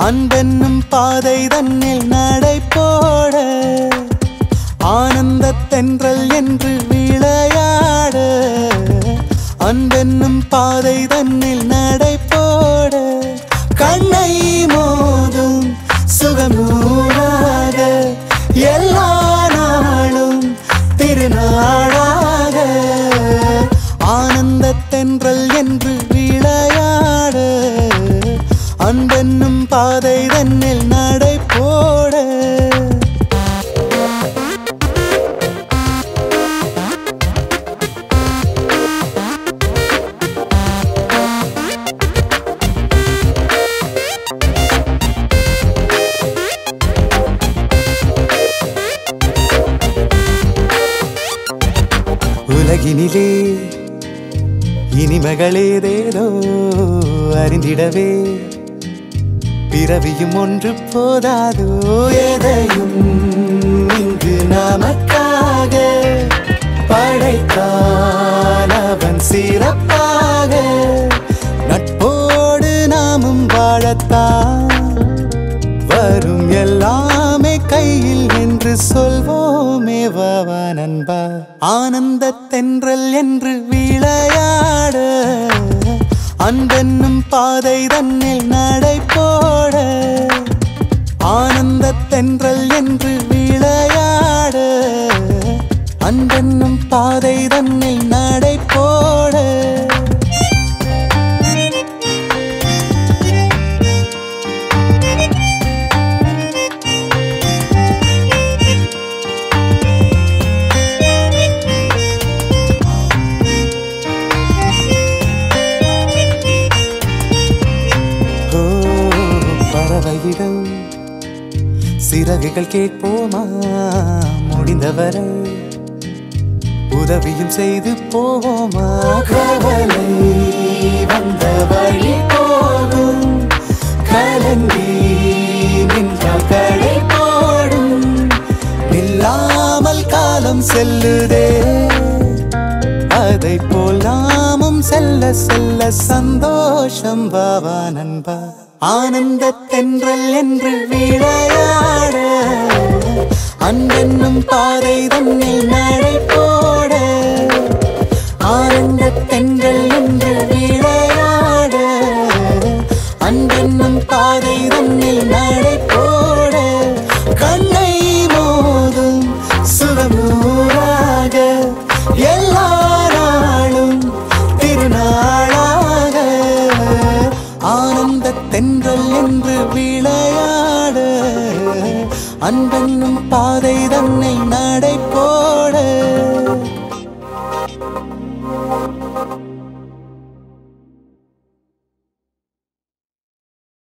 அன்பென்னும் பாதை தன்னில் நடை போட ஆனந்த தென்றல் என்று விளையாட அன்பென்னும் பாதை தன்னில் நடை போட கண்ணை மோதும் சுகநூறாக எல்லா நாளும் திருநாளாக ஆனந்த தென்றல் என்று விளையாட அன்பென்னும் பாதை தன்னில் நடை போட உலகினிலே இனிமகளேதேதோ அறிந்திடவே பிறவியும் ஒன்று போதாதோ எதையும் இங்கு நமக்காக படைத்தான் அவன் சிறப்பாக நட்போடு நாமும் வாழத்தான் வரும் எல்லாமே கையில் என்று சொல்வோமே வாவா நண்பா ஆனந்த தென்றல் என்று விளையாட அன்பென்னும் பாதை தன்னில் நடை போட ஆனந்த தென்றல் என்று விளையாட அன்பென்னும் பாதை தன்னில் நடை போட ஓ பறவையிடம் சிறகுகள் கேட்போமா முடிந்தவரை உதவியும் செய்து போவோமா கவலை வந்த வழி போகும் கலங்கி நின்றால் கடை போடும் நில்லாமல் காலம் செல்லுதே அதை போல் நாமும் செல்ல செல்ல சந்தோஷம் வாவா நண்பா ஆனந்த தென்றல் என்று விளையாட அன்பென்னும் பாறை தன்னில் நடை போட ஆனந்த தென்றல் என்று விளையாட அன்பென்னும் பாதை தன்னில் நடை போட கண்ணை மோதும் சுகமூராக எல்லா நாளும் திருநாளாக ஆனந்த தென்றல் என்று விளையாட அன்பென்னும் பாதை தன்னை நடை போட